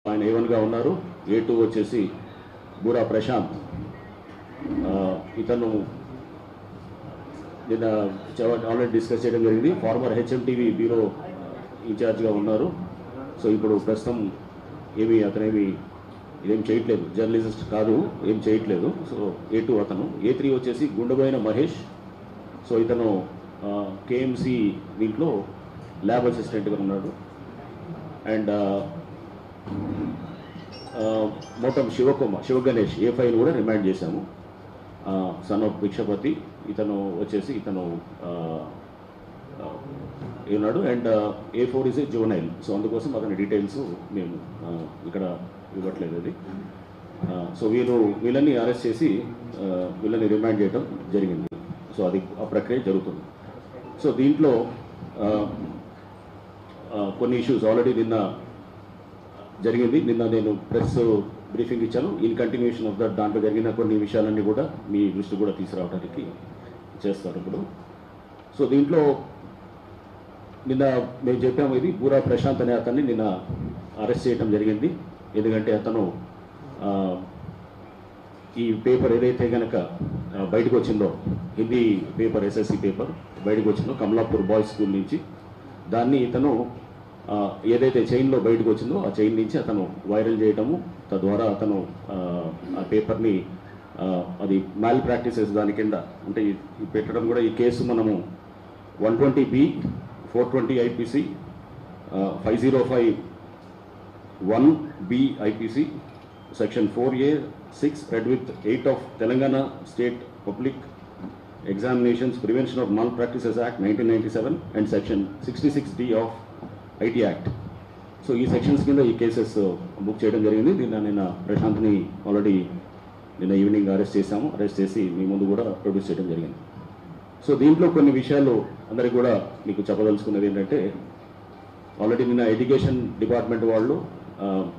ఆయన ఏ వన్గా ఉన్నారు ఏ టూ వచ్చేసి బూరా ప్రశాంత్ ఆ, ఇతను నిన్న ఆల్రెడీ డిస్కస్ చేయడం జరిగింది ఫార్మర్ హెచ్ఎంటీవీ బ్యూరో ఇన్ఛార్జ్గా ఉన్నారు సో ఇప్పుడు ప్రస్తుతం ఏమి అతనేమి ఇదేం చేయట్లేదు జర్నలిస్ట్ కాదు ఏం చేయట్లేదు సో ఏ టూ అతను ఏ త్రీ వచ్చేసి గుండెబోయిన మహేష్ సో ఇతను కేఎంసి దీంట్లో ల్యాబ్ అసిస్టెంట్గా ఉన్నాడు అండ్ మొత్తం శివకుమార్ శివగణేష్ ఏ ఫైవ్ కూడా రిమైండ్ చేశాము సన్ ఆఫ్ భిక్షపతి ఇతను వచ్చేసి ఇతను ఆ, ఆ, ఉన్నాడు and A four is A juvenile so అందుకోసం అతని డీటెయిల్స్ మేము ఆ, ఇక్కడ ఇవ్వట్లేదు అది ఆ, సో వీళ్ళు వీళ్ళని అరెస్ట్ చేసి ఆ, వీళ్ళని రిమాండ్ చేయడం జరిగింది సో అది ఆ ప్రక్రియ జరుగుతుంది సో దీంట్లో ఆ, ఆ, కొన్ని ఇష్యూస్ ఆల్రెడీ నిన్న జరిగింది నిన్న నేను ప్రెస్ బ్రీఫింగ్ ఇచ్చాను ఇన్ కంటిన్యూషన్ ఆఫ్ దట్ దాంట్లో జరిగిన కొన్ని విషయాలన్నీ కూడా మీ దృష్టి కూడా తీసుకురావడానికి చేస్తారు ఇప్పుడు సో దీంట్లో నిన్న మేము చెప్పాము ఇది బూరా ప్రశాంత్ అనే అతన్ని నిన్న అరెస్ట్ చేయడం జరిగింది ఎందుకంటే అతను ఆ, ఈ పేపర్ ఏదైతే కనుక బయటకు వచ్చిందో హిందీ పేపర్ ఎస్ఎస్సి పేపర్ బయటకు వచ్చిందో కమలాపూర్ బాయ్స్ స్కూల్ నుంచి దాన్ని ఇతను ఆ, ఏదైతే చైన్లో బయటకు వచ్చిందో ఆ చైన్ నుంచి అతను వైరల్ చేయటము తద్వారా అతను ఆ, ఆ పేపర్ని ఆ, అది మ్యాల్ ప్రాక్టీసెస్ దాని కింద అంటే ఈ- ఈ పెట్టడం కూడా ఈ కేసు మనము one twenty B four twenty IPC five zero five one B IPC section four A six read with eight of Telangana state public examinations prevention of malpractices act nineteen ninety seven and section sixty six D of IT act so ఈ sections కింద ఈ cases book చేయడం జరిగింది నిన్న నిన్న ప్రశాంత్ని already నిన్న evening arrest చేశాము అరెస్ట్ చేసి మీ ముందు కూడా ప్రొడ్యూస్ చేయడం జరిగింది సో దీంట్లో కొన్ని విషయాలు అందరికీ కూడా మీకు చెప్పదలుచుకున్నది ఏంటంటే ఆల్రెడీ నిన్న ఎడ్యుకేషన్ డిపార్ట్మెంట్ వాళ్ళు ఆ,